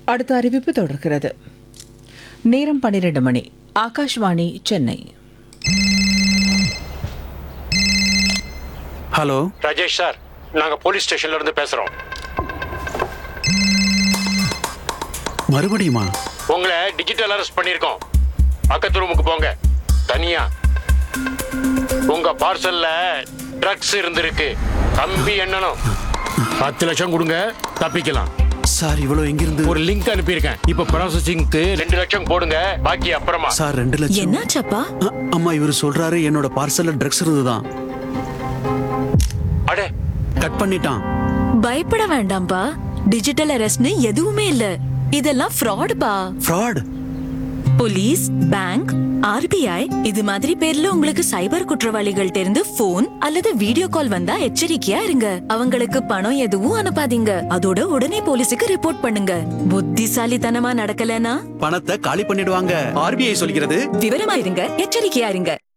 அடுத்த அறிவிப்பு தொடர்கிறது நேரம் பன்னிரண்டு மணி ஆகாஷ்வாணி சென்னை ஹலோ ராஜேஷ் சார் நாங்க போலீஸ் ஸ்டேஷன்ல இருந்து பேசுறோம் மறுபடியுமா உங்களை டிஜிட்டல் அரெஸ்ட் பண்ணியிருக்கோம் பக்கத்து ரூமுக்கு போங்க தனியா உங்க பார்சல்ல ட்ரக்ஸ் இருந்திருக்கு கம்பி எண்ணணும் பத்து லட்சம் கொடுங்க தப்பிக்கலாம் சார் இவ்வளோ எங்கிருந்து ஒரு லிங்க் அனுப்பியிருக்கேன் இப்ப ப்ராசஸிங்க்கு ரெண்டு லட்சம் போடுங்க பாக்கி அப்புறமா சார் ரெண்டு லட்சம் என்னாச்சப்பா அ- அம்மா இவர் சொல்றாரு என்னோட பார்சல்ல ட்ரக்ஸ் இருந்துதான் அடே கட் பண்ணிட்டான் பயப்பட வேண்டாம்ப்பா டிஜிட்டல் அரெஸ்ட்னு எதுவுமே இல்ல இதெல்லாம் ஃப்ராடுப்பா ஃப்ராட் போலீஸ் பேங்க் ஆர்பிஐ இது மாதிரி பேர்ல உங்களுக்கு சைபர் குற்றவாளிகள் இருந்து போன் அல்லது வீடியோ கால் வந்தா எச்சரிக்கையா இருங்க அவங்களுக்கு பணம் எதுவும் அனுப்பாதீங்க அதோட உடனே போலீஸுக்கு ரிப்போர்ட் பண்ணுங்க புத்திசாலித்தனமா நடக்கலனா பணத்தை காலி பண்ணிடுவாங்க ஆர்பிஐ சொல்கிறது விவரமா இருங்க எச்சரிக்கையா இருங்க